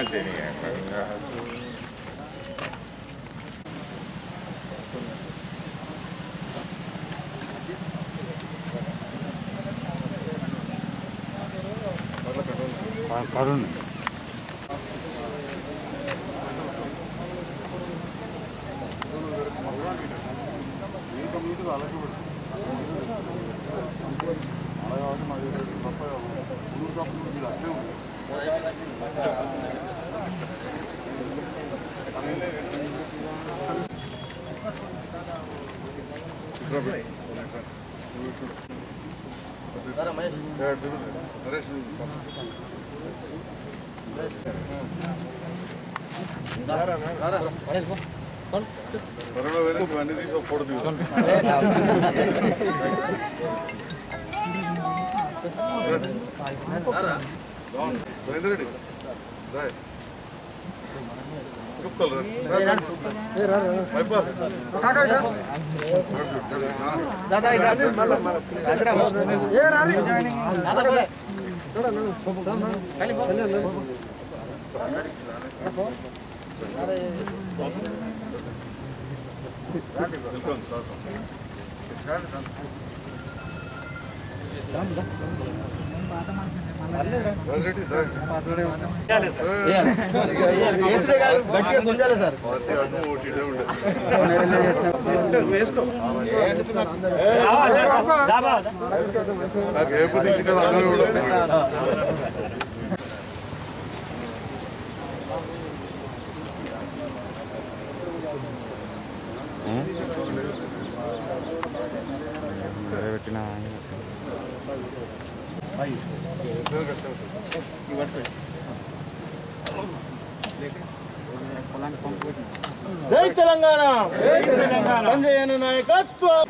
కరుణ్ పెట్టిన జై తెలంగాణ సంజయ్ అన్న నాయకత్వం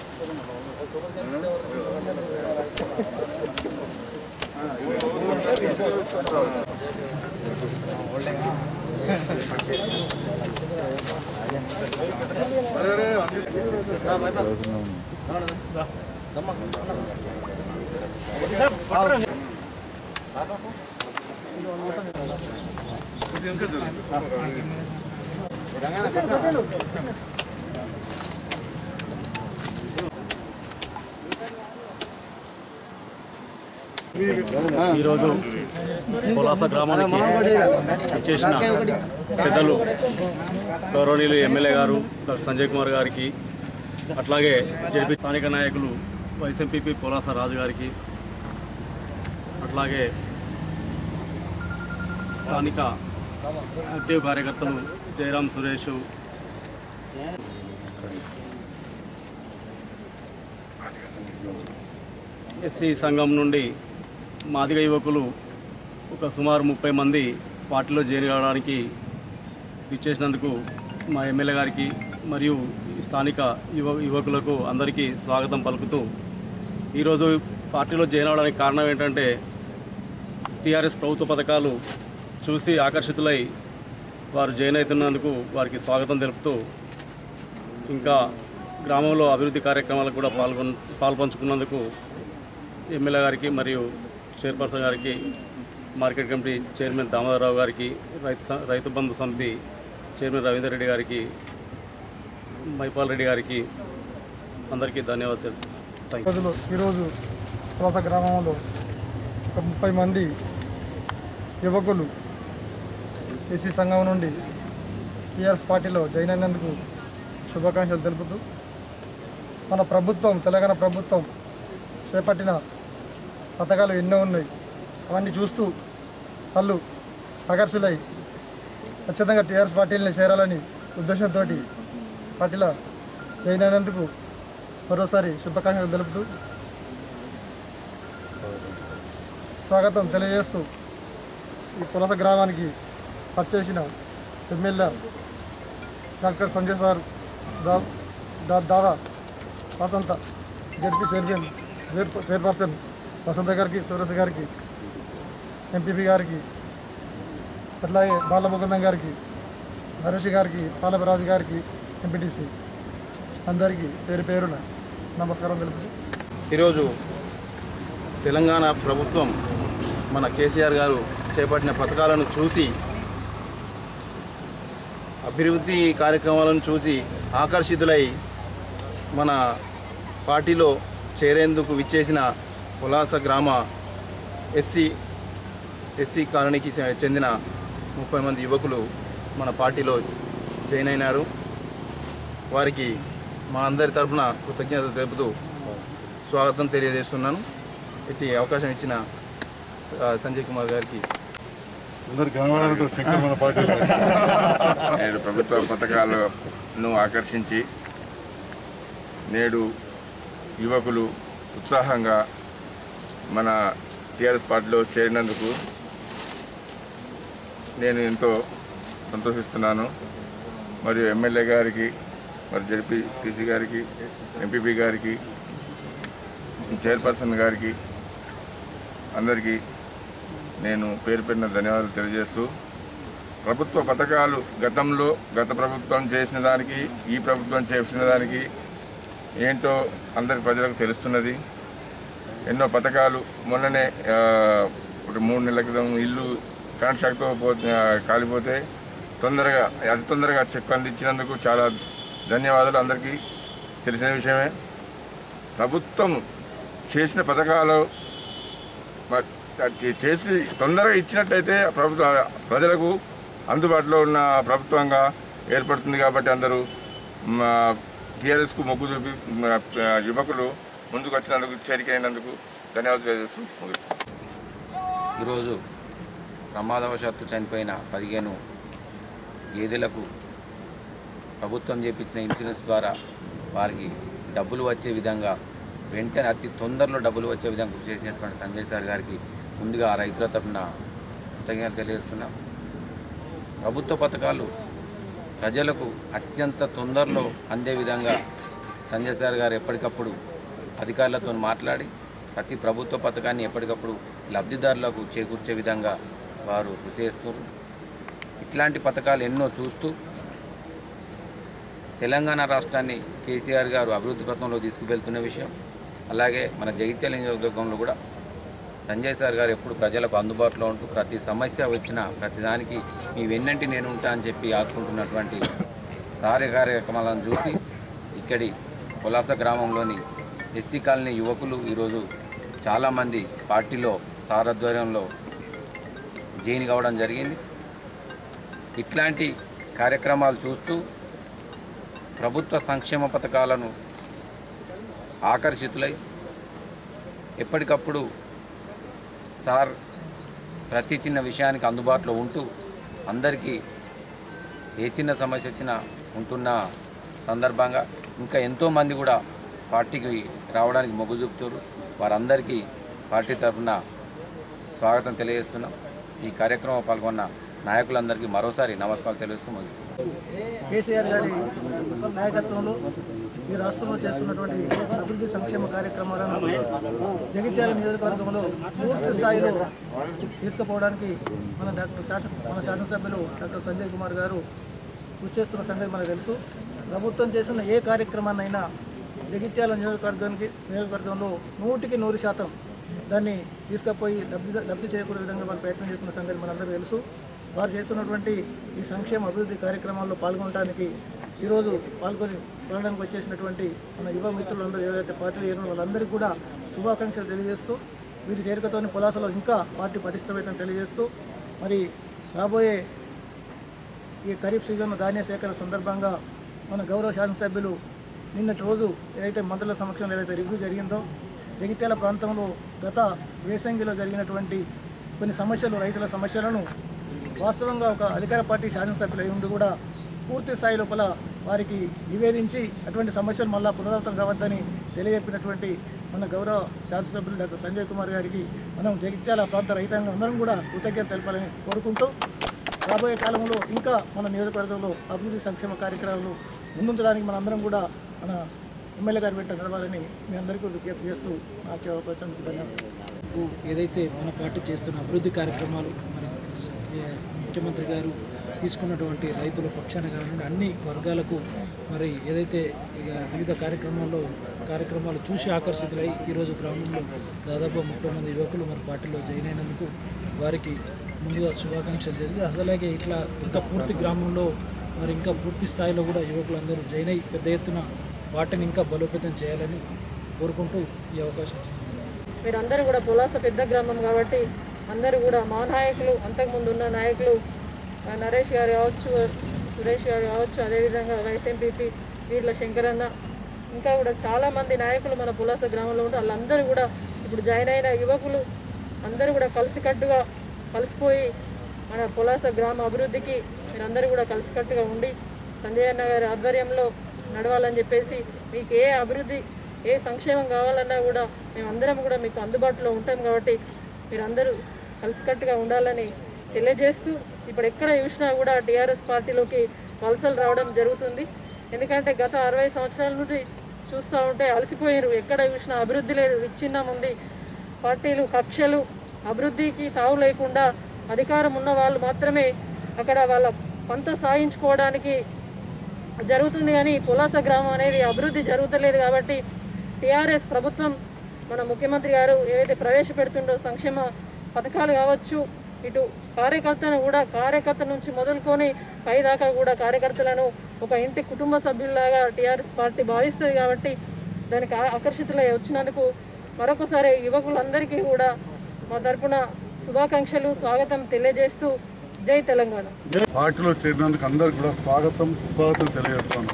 ఈరోజు పొలాస గ్రామానికి చేసిన పెద్దలు గౌరవనీయులు ఎమ్మెల్యే గారు డాక్టర్ సంజయ్ కుమార్ గారికి అట్లాగే జడ్పీ స్థానిక నాయకులు వైఎస్ఎంపీపీ పొలాస రాజు గారికి అట్లాగే స్థానిక యాక్టివ్ కార్యకర్తలు జయరాం సురేష్ ఎస్సీ సంఘం నుండి మాదిగ యువకులు ఒక సుమారు ముప్పై మంది పార్టీలో చేరి కావడానికి ఇచ్చేసినందుకు మా ఎమ్మెల్యే గారికి మరియు ఈ స్థానిక యువ యువకులకు అందరికీ స్వాగతం పలుకుతూ ఈరోజు పార్టీలో జాయిన్ అవడానికి కారణం ఏంటంటే టీఆర్ఎస్ ప్రభుత్వ పథకాలు చూసి ఆకర్షితులై వారు జాయిన్ అవుతున్నందుకు వారికి స్వాగతం తెలుపుతూ ఇంకా గ్రామంలో అభివృద్ధి కార్యక్రమాలకు కూడా పాల్గొన్ పాల్పంచుకున్నందుకు ఎమ్మెల్యే గారికి మరియు చైర్పర్సన్ గారికి మార్కెట్ కమిటీ చైర్మన్ దామోదరరావు గారికి రైతు స- రైతు బంధు సమితి చైర్మన్ రవీందర్ రెడ్డి గారికి మైపాల్ రెడ్డి గారికి అందరికీ ధన్యవాదాలు థ్యాంక్ యూ రోజులు ఈరోజు పులస గ్రామంలో ఒక ముప్పై మంది యువకులు ఏసీ సంఘం నుండి టీఆర్ఎస్ పార్టీలో జాయిన్ అయినందుకు శుభాకాంక్షలు తెలుపుతూ మన ప్రభుత్వం తెలంగాణ ప్రభుత్వం చేపట్టిన పథకాలు ఎన్నో ఉన్నాయి అవన్నీ చూస్తూ వాళ్ళు ఆకర్షులై ఖచ్చితంగా టీఆర్ఎస్ పార్టీని చేరాలని ఉద్దేశంతో పార్టీలో జాయిన్ అయినందుకు మరోసారి శుభాకాంక్షలు తెలుపుతూ స్వాగతం తెలియజేస్తూ ఈ పులస గ్రామానికి వచ్చేసిన ఎమ్మెల్యే డాక్టర్ సంజయ్ సార్ దా దా- దాదా Vasantha ZP chairman chair chairperson Vasantha గారికి సురేష్ గారికి ఎంపీపీ గారికి అట్లాగే బాలముకుందం గారికి నరేష్ గారికి పాలపరాజు గారికి ఎంపీటీసీ అందరికీ పేరు పేరున నమస్కారం తెలుపుతూ ఈరోజు తెలంగాణ ప్రభుత్వం మన కేసీఆర్ గారు చేపట్టిన పథకాలను చూసి అభివృద్ధి కార్యక్రమాలను చూసి ఆకర్షితులై మన పార్టీలో చేరేందుకు విచ్చేసిన పులాస గ్రామ ఎస్సీ ఎస్సీ కాలనీకి చె- చెందిన ముప్పై మంది యువకులు మన పార్టీలో జాయిన్ అయినారు వారికి మా అందరి తరఫున కృతజ్ఞతలు తెలుపుతూ స్వాగతం తెలియజేస్తున్నాను ఇట్టి అవకాశం ఇచ్చిన ఆ, సంజయ్ కుమార్ గారికి అందరు కనబడాలంటే శంకర్ మన పార్టీ నేడు ప్రభుత్వ పథకాలను ఆకర్షించి నేడు యువకులు ఉత్సాహంగా మన టీఆర్ఎస్ పార్టీలో చేరినందుకు నేను ఎంతో సంతోషిస్తున్నాను మరియు ఎమ్మెల్యే గారికి మరి జడ్పీ టీసీ గారికి ఎంపీపీ గారికి చైర్పర్సన్ గారికి అందరికీ నేను పేరు పెట్టిన ధన్యవాదాలు తెలియజేస్తూ ప్రభుత్వ పథకాలు గతంలో గత ప్రభుత్వం చేసిన దానికి ఈ ప్రభుత్వం చేసిన దానికి ఏంటో అందరి ప్రజలకు తెలుస్తున్నది ఎన్నో పథకాలు మొన్ననే ఆ, ఒక మూడు నెలల క్రితం ఇల్లు కరెంట్ షాక్తో పో ఆ, కాలిపోతే తొందరగా అతి తొందరగా చెక్ అందించినందుకు చాలా ధన్యవాదాలు అందరికీ తెలిసిన విషయమే ప్రభుత్వం చేసిన పథకాలు మ- చే- చేసి తొందరగా ఇచ్చినట్టయితే ప్రభుత్వ ప్రజలకు అందుబాటులో ఉన్న ప్రభుత్వంగా ఏర్పడుతుంది కాబట్టి అందరూ టీఆర్ఎస్కు మొగ్గు చూపి మ, ఆ, యువకులు ముందుకు వచ్చినందుకు చేరికైనందుకు ధన్యవాదాలు తెలియజేస్తూ ముగిస్తున్నాను ఈరోజు ప్రమాదవశాత్తు చనిపోయిన పదిహేను గేదెలకు ప్రభుత్వం చేపించిన ఇన్సూరెన్స్ ద్వారా వారికి డబ్బులు వచ్చే విధంగా వెంటనే అతి తొందరలో డబ్బులు వచ్చే విధంగా కృషి చేసినటువంటి సంజయ్ సార్ గారికి ముందుగా ఆ రైతుల తరఫున కృతజ్ఞతలు తెలియజేస్తున్నాం ప్రభుత్వ పథకాలు ప్రజలకు అత్యంత తొందరలో అందే విధంగా సంజయ్ సార్ గారు ఎప్పటికప్పుడు అధికారులతో మాట్లాడి ప్రతి ప్రభుత్వ పథకాన్ని ఎప్పటికప్పుడు లబ్ధిదారులకు చేకూర్చే విధంగా వారు కృషి చేస్తున్నారు ఇట్లాంటి పథకాలు ఎన్నో చూస్తూ తెలంగాణ రాష్ట్రాన్ని కేసీఆర్ గారు అభివృద్ధి పథంలో తీసుకువెళ్తున్న విషయం అలాగే మన జగిత్యాల నియోజకవర్గంలో కూడా సంజయ్ సార్ గారు ఎప్పుడు ప్రజలకు అందుబాటులో ఉంటూ ప్రతి సమస్య వచ్చినా ప్రతిదానికి మీ వెన్నంటి నేను ఉంటా అని చెప్పి ఆదుకుంటున్నటువంటి సార్య కార్యక్రమాలను చూసి ఇక్కడి పులాస గ్రామంలోని ఎస్సీ కాలనీ యువకులు ఈరోజు చాలామంది పార్టీలో సారధ్వర్యంలో జైన్ కావడం జరిగింది ఇట్లాంటి కార్యక్రమాలు చూస్తూ ప్రభుత్వ సంక్షేమ పథకాలను ఆకర్షితులై ఎప్పటికప్పుడు సార్ ప్రతి చిన్న విషయానికి అందుబాటులో ఉంటూ అందరికీ ఏ చిన్న సమస్య వచ్చినా ఉంటున్న సందర్భంగా ఇంకా ఎంతోమంది కూడా పార్టీకి రావడానికి మొగ్గు చూపుతారు వారందరికీ పార్టీ తరఫున స్వాగతం తెలియజేస్తున్నాం ఈ కార్యక్రమం పాల్గొన్న నాయకులందరికీ మరోసారి నమస్కారం తెలియజేస్తూ ముగిస్తున్నాం కేసీఆర్ గారి నాయకత్వంలో ఈ రాష్ట్రంలో చేస్తున్నటువంటి అభివృద్ధి సంక్షేమ కార్యక్రమాలను జగిత్యాల నియోజకవర్గంలో పూర్తి స్థాయిలో తీసుకుపోవడానికి మన డాక్టర్ శాసన మన శాసనసభ్యులు డాక్టర్ సంజయ్ కుమార్ గారు కృషి చేస్తున్న సంగతి మనకు తెలుసు ప్రభుత్వం చేసిన ఏ కార్యక్రమాన్నైనా జగిత్యాల నియోజకవర్గానికి నియోజకవర్గంలో నూటికి నూరు శాతం దాన్ని తీసుకుపోయి లబ్ధి లబ్ధి చేకూరే విధంగా వాళ్ళు ప్రయత్నం చేస్తున్న సంగతి మనందరికీ తెలుసు వారు చేస్తున్నటువంటి ఈ సంక్షేమ అభివృద్ధి కార్యక్రమాల్లో పాల్గొనడానికి ఈరోజు పాల్గొని పాల్గొనడానికి వచ్చేసినటువంటి మన యువ మిత్రులందరూ ఏదైతే పార్టీలు చేరిన వాళ్ళందరికీ కూడా శుభాకాంక్షలు తెలియజేస్తూ వీరి చేరికతోని పులాసలో ఇంకా పార్టీ పటిష్టమైతే తెలియజేస్తూ మరి రాబోయే ఈ ఖరీఫ్ సీజన్ ధాన్య సేకరణ సందర్భంగా మన గౌరవ శాసనసభ్యులు నిన్నటి రోజు ఏదైతే మంత్రుల సమక్షంలో ఏదైతే రివ్యూ జరిగిందో జగిత్యాల ప్రాంతంలో గత వేసంగిలో జరిగినటువంటి కొన్ని సమస్యలు రైతుల సమస్యలను వాస్తవంగా ఒక అధికార పార్టీ శాసనసభ్యులు అయి ఉండి కూడా పూర్తి స్థాయి లోపల వారికి నివేదించి అటువంటి సమస్యలు మళ్ళా పునరావృతం కావద్దని తెలియజెప్పినటువంటి మన గౌరవ శాసనసభ్యులు డాక్టర్ సంజయ్ కుమార్ గారికి మనం జగిత్యాల ప్రాంత రైతాంగం అందరం కూడా కృతజ్ఞత తెలపాలని కోరుకుంటూ రాబోయే కాలంలో ఇంకా మన నియోజకవర్గంలో అభివృద్ధి సంక్షేమ కార్యక్రమాలు ముందుంచడానికి మనందరం కూడా మన ఎమ్మెల్యే గారి వెంట నడవాలని మీ అందరికీ విజ్ఞప్తి చేస్తూ నాకు అవకాశం ధన్యవాదాలు కు ఏదైతే మన పార్టీ చేస్తున్న అభివృద్ధి కార్యక్రమాలు మరి ఏ, ముఖ్యమంత్రి గారు తీసుకున్నటువంటి రైతుల పక్షాన కానివ్వండి అన్ని వర్గాలకు మరి ఏదైతే ఇక వివిధ కార్యక్రమాల్లో కార్యక్రమాలు చూసి ఆకర్షితులై ఈరోజు గ్రామంలో దాదాపు ముప్పై మంది యువకులు మరి పార్టీలో జాయిన్ అయినందుకు వారికి ముందుగా శుభాకాంక్షలు తెలియదు అలాగే ఇట్లా ఇంత పూర్తి గ్రామంలో మరి ఇంకా పూర్తి స్థాయిలో కూడా యువకులందరూ జాయిన్ అయ్యి పెద్ద ఎత్తున వాటిని ఇంకా బలోపేతం చేయాలని కోరుకుంటూ ఈ అవకాశం ఇచ్చింది మీరందరూ కూడా పులాస పెద్ద గ్రామం కాబట్టి అందరూ కూడా మా నాయకులు అంతకుముందు ఉన్న నాయకులు ఆ, నరేష్ గారు కావచ్చు సురేష్ గారు కావచ్చు అదేవిధంగా వైస్ ఎంపీపీ వీర్ల శంకరన్న ఇంకా కూడా చాలామంది నాయకులు మన పులాస గ్రామంలో ఉంటే వాళ్ళందరూ కూడా ఇప్పుడు జాయిన్ అయిన యువకులు అందరూ కూడా కలిసికట్టుగా కలిసిపోయి మన పులాస గ్రామ అభివృద్ధికి మీరందరూ కూడా కలిసికట్టుగా ఉండి సంజయ్ అన్న గారి ఆధ్వర్యంలో నడవాలని చెప్పేసి మీకు ఏ అభివృద్ధి ఏ సంక్షేమం కావాలన్నా కూడా మేమందరం కూడా మీకు అందుబాటులో ఉంటాం కాబట్టి మీరందరూ కలిసికట్టుగా ఉండాలని తెలియజేస్తూ ఇప్పుడు ఎక్కడ చూసినా కూడా టీఆర్ఎస్ పార్టీలోకి వలసలు రావడం జరుగుతుంది ఎందుకంటే గత అరవై సంవత్సరాల నుండి చూస్తూ ఉంటే అలసిపోయారు ఎక్కడ చూసినా అభివృద్ధి లేదు విచ్ఛిన్నం ఉంది పార్టీలు కక్షలు అభివృద్ధికి తావు లేకుండా అధికారం ఉన్న వాళ్ళు మాత్రమే అక్కడ వాళ్ళ పంత సాగించుకోవడానికి జరుగుతుంది కానీ పులాస గ్రామం అనేది అభివృద్ధి జరుగుతలేదు కాబట్టి టీఆర్ఎస్ ప్రభుత్వం మన ముఖ్యమంత్రి గారు ఏవైతే ప్రవేశపెడుతుండో సంక్షేమ పథకాలు కావచ్చు ఇటు కార్యకర్తను కూడా కార్యకర్త నుంచి మొదలుకొని పై దాకా కూడా కార్యకర్తలను ఒక ఇంటి కుటుంబ సభ్యుల్లాగా టీఆర్ఎస్ పార్టీ భావిస్తుంది కాబట్టి దానికి ఆ- ఆకర్షితులై వచ్చినందుకు మరొకసారి యువకులందరికీ కూడా మా తరపున శుభాకాంక్షలు స్వాగతం తెలియజేస్తూ జై తెలంగాణ పార్టీలో చేరినందుకు అందరికి కూడా స్వాగతం సుస్వాగతం తెలియజేస్తాను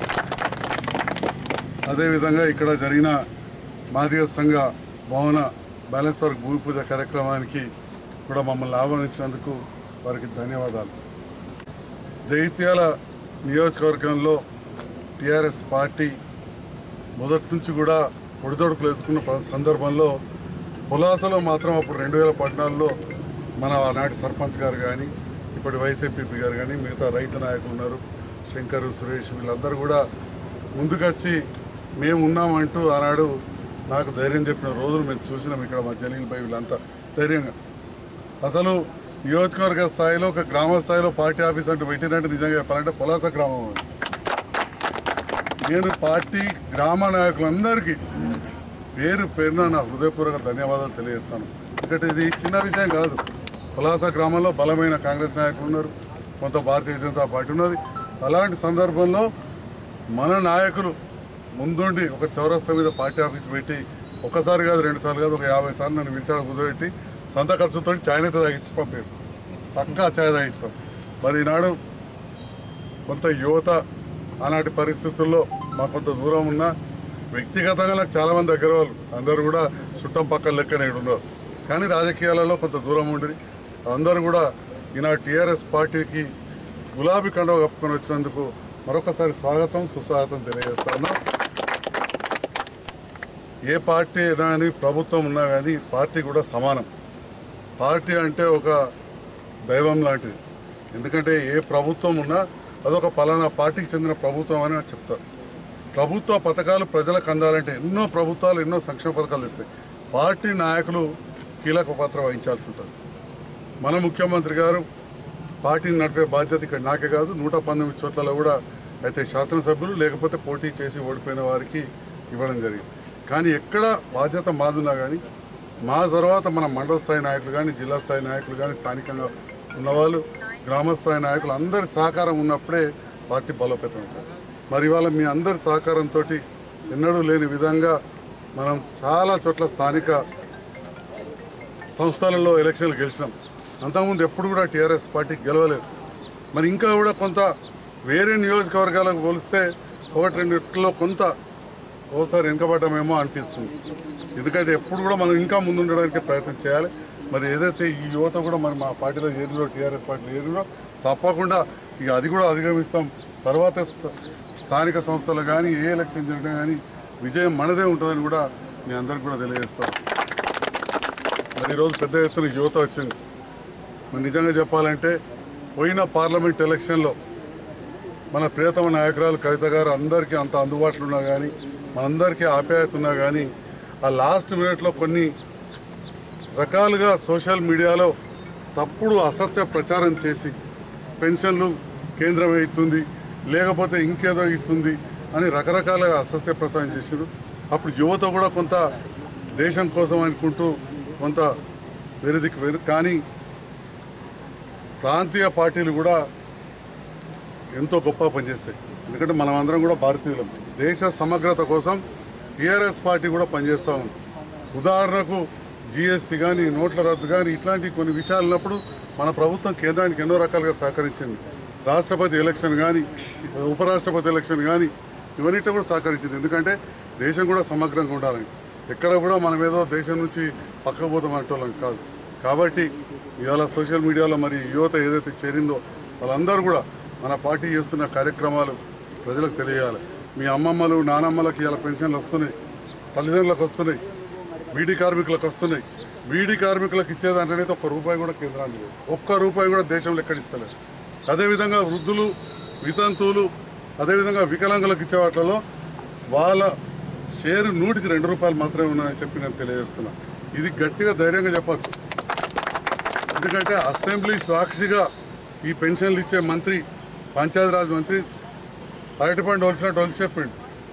అదేవిధంగా ఇక్కడ జరిగిన మాదిగ సంఘ భవన బ్యాలెన్స్ వర్క్ భూమి పూజ కార్యక్రమానికి కూడా మమ్మల్ని ఆహ్వానించినందుకు వారికి ధన్యవాదాలు జైత్యాల నియోజకవర్గంలో టీఆర్ఎస్ పార్టీ మొదటి నుంచి కూడా ఒడిదొడుకులు ఎదుర్కొన్న ప్ర- సందర్భంలో పులాసలో మాత్రం అప్పుడు రెండు వేల పద్నాలుగులో మన ఆనాటి సర్పంచ్ గారు కానీ ఇప్పటి వైసీపీ గారు కానీ మిగతా రైతు నాయకులు ఉన్నారు శంకర్ సురేష్ వీళ్ళందరూ కూడా ముందుకొచ్చి మేము ఉన్నామంటూ ఆనాడు నాకు ధైర్యం చెప్పిన రోజులు మేము చూసినాం ఇక్కడ మా జలీలపై వీళ్ళంతా ధైర్యంగా అసలు నియోజకవర్గ స్థాయిలో ఒక గ్రామ స్థాయిలో పార్టీ ఆఫీస్ అంటూ పెట్టినట్టు నిజంగా చెప్పాలంటే పులాస గ్రామం అది నేను పార్టీ గ్రామ నాయకులందరికీ పేరు పేరున నా హృదయపూర్వక ధన్యవాదాలు తెలియజేస్తాను ఎందుకంటే ఇది చిన్న విషయం కాదు పులాస గ్రామంలో బలమైన కాంగ్రెస్ నాయకులు ఉన్నారు కొంత భారతీయ జనతా పార్టీ ఉన్నది అలాంటి సందర్భంలో మన నాయకులు ముందుండి ఒక చౌరస్తా మీద పార్టీ ఆఫీస్ పెట్టి ఒకసారి కాదు రెండు సార్లు కాదు ఒక యాభై సార్లు నన్ను విడిచాడు కూర్చోబెట్టి సొంత ఖర్చుతో ఛాయ్ అయితే తాగించి పంపారు పక్కా ఛాయ్ తాగించి పంపారు మరి ఈనాడు కొంత యువత ఆనాటి పరిస్థితుల్లో మా కొంత దూరం ఉన్నా వ్యక్తిగతంగా నాకు చాలామంది దగ్గర వాళ్ళు అందరూ కూడా చుట్టం పక్కన లెక్కనే ఉన్నారు కానీ రాజకీయాలలో కొంత దూరం ఉండి అందరూ కూడా ఈనాడు టీఆర్ఎస్ పార్టీకి గులాబీ కండవ కప్పుకొని వచ్చినందుకు మరొకసారి స్వాగతం సుస్వాగతం తెలియజేస్తా ఉన్నా ఏ పార్టీ అయినా కానీ ప్రభుత్వం ఉన్నా కానీ పార్టీ కూడా సమానం పార్టీ అంటే ఒక దైవం లాంటిది ఎందుకంటే ఏ ప్రభుత్వం ఉన్నా అదొక పలానా పార్టీకి చెందిన ప్రభుత్వం అని చెప్తారు ప్రభుత్వ పథకాలు ప్రజలకు అందాలంటే ఎన్నో ప్రభుత్వాలు ఎన్నో సంక్షేమ పథకాలు ఇస్తాయి పార్టీ నాయకులు కీలక పాత్ర వహించాల్సి ఉంటుంది మన ముఖ్యమంత్రి గారు పార్టీని నడిపే బాధ్యత ఇక్కడ నాకే కాదు నూట పంతొమ్మిది చోట్లలో కూడా అయితే శాసనసభ్యులు లేకపోతే పోటీ చేసి ఓడిపోయిన వారికి ఇవ్వడం జరిగింది కానీ ఎక్కడ బాధ్యత మాదున్నా కానీ మా తర్వాత మన మండల స్థాయి నాయకులు కానీ జిల్లా స్థాయి నాయకులు కానీ స్థానికంగా ఉన్నవాళ్ళు గ్రామ స్థాయి నాయకులు అందరి సహకారం ఉన్నప్పుడే పార్టీ బలోపేతం అవుతుంది మరి ఇవాళ మీ అందరి సహకారంతో ఎన్నడూ లేని విధంగా మనం చాలా చోట్ల స్థానిక సంస్థలలో ఎలక్షన్లు గెలిచినాం అంతకుముందు ఎప్పుడు కూడా టీఆర్ఎస్ పార్టీ గెలవలేదు మరి ఇంకా కూడా కొంత వేరే నియోజకవర్గాలకు పోలిస్తే ఒకటి రెండిట్లో కొంత ఓసారి వెనుకబడ్డామేమో అనిపిస్తుంది ఎందుకంటే ఎప్పుడు కూడా మనం ఇంకా ముందుండడానికి ప్రయత్నం చేయాలి మరి ఏదైతే ఈ యువత కూడా మరి మా పార్టీలో ఏరిలో టీఆర్ఎస్ పార్టీలో ఏరిలో తప్పకుండా ఇక అది కూడా అధిగమిస్తాం తర్వాత స్థ- స్థానిక సంస్థలు కానీ ఏ ఎలక్షన్ జరిగినా కానీ విజయం మనదే ఉంటుందని కూడా మీ అందరికి కూడా తెలియజేస్తాం మరి ఈరోజు పెద్ద ఎత్తున యువత వచ్చింది మరి నిజంగా చెప్పాలంటే పోయిన పార్లమెంట్ ఎలక్షన్లో మన ప్రియతమ నాయకురాలు కవిత గారు అందరికీ అంత అందుబాటులో ఉన్నా కానీ మనందరికీ ఆప్యాయత ఉన్నా కానీ ఆ లాస్ట్ మినిట్లో కొన్ని రకాలుగా సోషల్ మీడియాలో తప్పుడు అసత్య ప్రచారం చేసి పెన్షన్లు కేంద్రం ఇస్తుంది లేకపోతే ఇంకేదో ఇస్తుంది అని రకరకాలుగా అసత్య ప్రచారం చేశారు అప్పుడు యువత కూడా కొంత దేశం కోసం అనుకుంటూ కొంత వెరిదికి వెరు కానీ ప్రాంతీయ పార్టీలు కూడా ఎంతో గొప్ప పనిచేస్తాయి ఎందుకంటే మనం అందరం కూడా భారతీయులం దేశ సమగ్రత కోసం టీఆర్ఎస్ పార్టీ కూడా పనిచేస్తూ ఉంది ఉదాహరణకు జిఎస్టీ కానీ నోట్ల రద్దు కానీ ఇట్లాంటి కొన్ని విషయాలు ఉన్నప్పుడు మన ప్రభుత్వం కేంద్రానికి ఎన్నో రకాలుగా సహకరించింది రాష్ట్రపతి ఎలక్షన్ కానీ ఉపరాష్ట్రపతి ఎలక్షన్ కానీ ఇవన్నిటి కూడా సహకరించింది ఎందుకంటే దేశం కూడా సమగ్రంగా ఉండాలని ఎక్కడ కూడా మనం ఏదో దేశం నుంచి పక్కకు పోతాం అంటోళ్ళం కాదు కాబట్టి ఇవాళ సోషల్ మీడియాలో మరి యువత ఏదైతే చేరిందో వాళ్ళందరూ కూడా మన పార్టీ చేస్తున్న కార్యక్రమాలు ప్రజలకు తెలియాలి మీ అమ్మమ్మలు నానమ్మలకు ఇవాళ పెన్షన్లు వస్తున్నాయి తల్లిదండ్రులకు వస్తున్నాయి బీడీ కార్మికులకు వస్తున్నాయి బీడీ కార్మికులకు ఇచ్చేదాంట్లోనైతే ఒక్క రూపాయి కూడా కేంద్రానికి లేదు ఒక్క రూపాయి కూడా దేశంలో ఎక్కడిస్తలేదు అదేవిధంగా వృద్ధులు వితంతువులు అదేవిధంగా వికలాంగులకు ఇచ్చే వాటిలో వాళ్ళ షేరు నూటికి రెండు రూపాయలు మాత్రమే ఉన్నాయని చెప్పి నేను తెలియజేస్తున్నా ఇది గట్టిగా ధైర్యంగా చెప్పచ్చు ఎందుకంటే అసెంబ్లీ సాక్షిగా ఈ పెన్షన్లు ఇచ్చే మంత్రి పంచాయతీరాజ్ మంత్రి అరటిపండు వలిసినట్టు వలిసి చెప్పిండు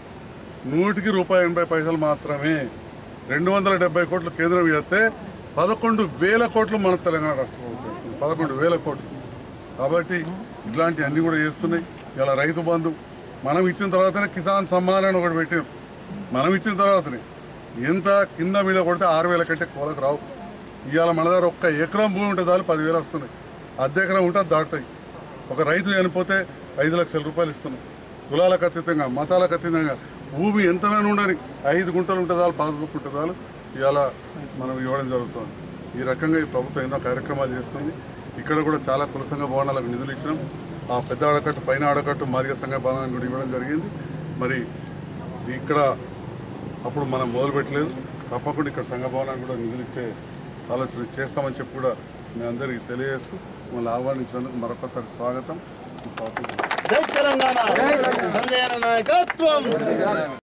నూటికి రూపాయి ఎనభై పైసలు మాత్రమే రెండు వందల డెబ్బై కోట్లు కేంద్రం ఇస్తే పదకొండు వేల కోట్లు మన తెలంగాణ రాష్ట్ర ప్రభుత్వం ఇస్తుంది పదకొండు వేల కోట్లు కాబట్టి ఇట్లాంటి అన్నీ కూడా చేస్తున్నాయి ఇలా రైతు బంధు మనం ఇచ్చిన తర్వాతనే కిసాన్ సమ్మాన్ అని ఒకటి పెట్టాం మనం ఇచ్చిన తర్వాతనే ఎంత కింద మీద కొడితే ఆరు వేల కంటే కోలకు రావు ఇవాళ మన దగ్గర ఒక్క ఎకరం భూమి ఉంటే చాలు పదివేలు వస్తున్నాయి అర్ధ ఎకరం ఉంటే అది దాటుతాయి ఒక రైతు చనిపోతే ఐదు లక్షల రూపాయలు ఇస్తున్నాం కులాలకు అతీతంగా మతాలకు అతీతంగా భూమి ఎంతనైనా ఉండని ఐదు గుంటలు ఉంటే చాలు పాస్బుక్ ఉంటే చాలు ఇవాళ మనం ఇవ్వడం జరుగుతుంది ఈ రకంగా ఈ ప్రభుత్వం ఎన్నో కార్యక్రమాలు చేస్తుంది ఇక్కడ కూడా చాలా కుల సంఘ భవనాలకు నిధులు ఇచ్చినాం ఆ పెద్ద ఆడకట్టు పైన ఆడకట్టు మాదిగ సంఘ భవనానికి కూడా ఇవ్వడం జరిగింది మరి ఇక్కడ అప్పుడు మనం మొదలుపెట్టలేదు తప్పకుండా ఇక్కడ సంఘ భవనానికి కూడా నిధులు ఇచ్చే ఆలోచన చేస్తామని చెప్పి కూడా మీ అందరికీ తెలియజేస్తూ మిమ్మల్ని ఆహ్వానించినందుకు మరొకసారి స్వాగతం సుస్వాగతం జై తెలంగాణ సంజయన నాయకత్వం